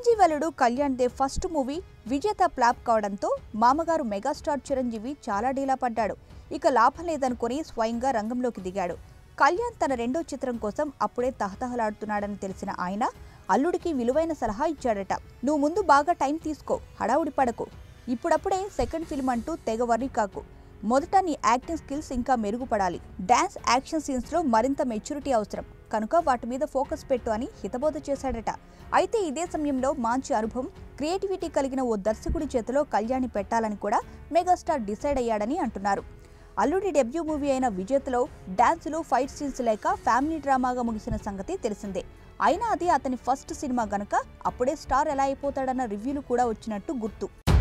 చిరంజీవి అల్లుడు Kalyan Dev first movie Vijetha flop కావడంతో మామగారు మెగాస్టార్ చిరంజీవి చాలా డీలా పడ్డాడు ఇక లాభం లేదనుకుని స్వయంగా రంగంలోకి దిగాడు కళ్యాణ్ తన రెండో చిత్రం కోసం అప్పుడే తహతహలాడుతున్నాడని తెలిసిన ఆయన అల్లుడికి విలువైన సలహా ఇచ్చాడట నువ్వు ముందు బాగా టైం తీసుకో హడావుడి పడకు ఇప్పుడప్పుడే సెకండ్ ఫిల్మ్ అంటూ తెగ వర్రీ కాకు మొదట నీ యాక్టింగ్ స్కిల్స్ ఇంకా మెరుగుపడాలి డాన్స్ యాక్షన్ సీన్స్ లో మరింత మెచ్యూరిటీ అవసరం కనుక వాటి మీద ఫోకస్ పెట్టు అని హితబోధ చేశాడట అయితే ఇదే సమయంలో మంచి అనుభవం క్రియేటివిటీ కలిగిన ఓ దర్శకుడి చేతిలో కళ్యాణి పెట్టాలని కూడా మెగాస్టార్ డిసైడ్ అయ్యాడని అంటున్నారు అల్లుడి డెబ్యూ మూవీ అయిన విజేతలో డాన్సులు ఫైట్ సీన్స్ లేక ఫ్యామిలీ డ్రామాగా ముగిసిన సంగతి తెలిసిందే అయినా అది అతని ఫస్ట్ సినిమా గనక అప్పుడే స్టార్ ఎలా అయిపోతాడన్న రివ్యూలు కూడా వచ్చినట్టు గుర్తు